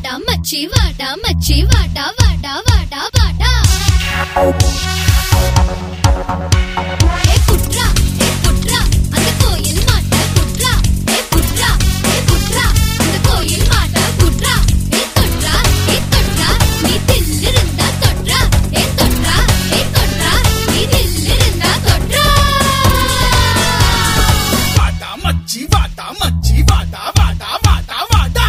வாடா மச்சி வாடா மச்சி வாடா வாடா வாடா வாடா ஏ புட்ரா ஏ புட்ரா அந்த கோயில் மாட்ட புட்ரா ஏ புட்ரா ஏ புட்ரா அந்த கோயில் மாட்ட புட்ரா ஏ தொட்ரா ஏ தொட்ரா நீ தில்லிருந்தா தொட்ரா ஏ தொட்ரா ஏ தொட்ரா நீ தில்லிருந்தா தொட்ரா வாடா மச்சி வாடா மச்சி வாடா வாடா வாடா வாடா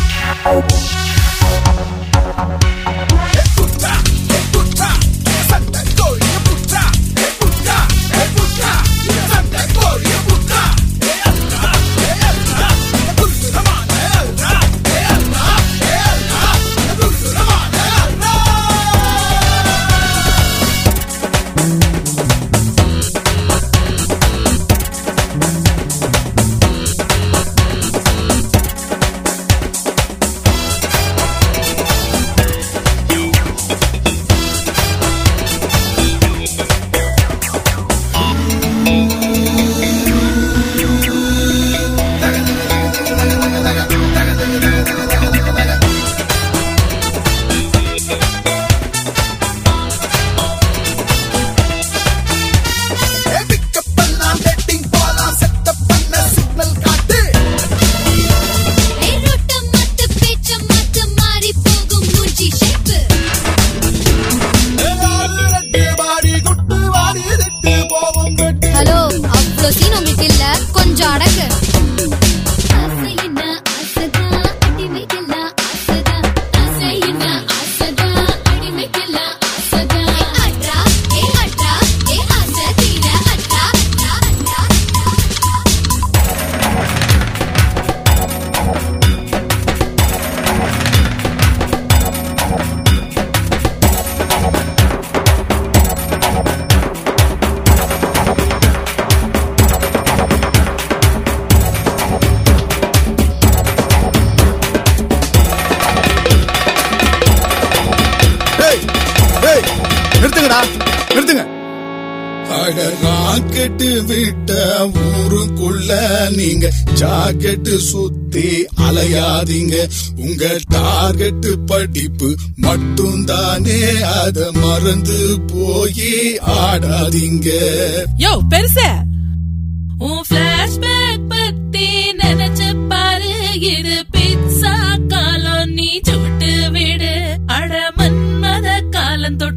ஏ புட்டா ஏ புட்டா சண்டை கோழிய புட்டா ஏ புட்டா ஏ புட்டா சண்டை கோழிய புட்டா ஏ அல்லா ஏ அல்லா குல்லுரமான அல்லா ஏ அல்லா ஏ அல்லா குல்லுரமான அல்லா பிக்கப் பண்ணலாம் டேட்டிங் போலாம் செட்டப் பண்ண சிக்னல் காட்டு ஏ ரொட்ட மத்த பேச்ச மத்த மாறி போகும் மூஞ்சி ஷேப்பு ரெட்டு வாடி குட்டு வாடி திட்டு போவோம் வெட்டு ஹலோ அவ்வளோ சீன் உங்களுக்கு இல்ல கொஞ்சம் அடக்கு ஆசையின்னா ஆசைதான், அடிமைக்கெல்லாம் ஆசைதான். ஆசையின்னா ஆசைதான், அடிமைக்கெல்லாம் ஆசைதான். ஏ அட்ரா, ஏ அட்ரா, ஏ ஆசை தீர அட்ரா, அட்ரா, அட்ரா. ஏய் ஏய் நிறுத்துங்கடா நிறுத்துங்க அட ராக்கெட்டு விட்ட ஊருக்குள்ள நீங்க ஜாக்கெட்டு சுத்தி அலையாதீங்க உங்க டார்கெட் படிப்பு மட்டும்தானே அத மறந்து போய் ஆடாதீங்க யோ பெருச உன் பிளாஷ்பேக் பத்தி நினைச்சு பாரு இது பிட்சா காலம் நீ சுட்டு விடு அட மன்மத காலம் தொட்டு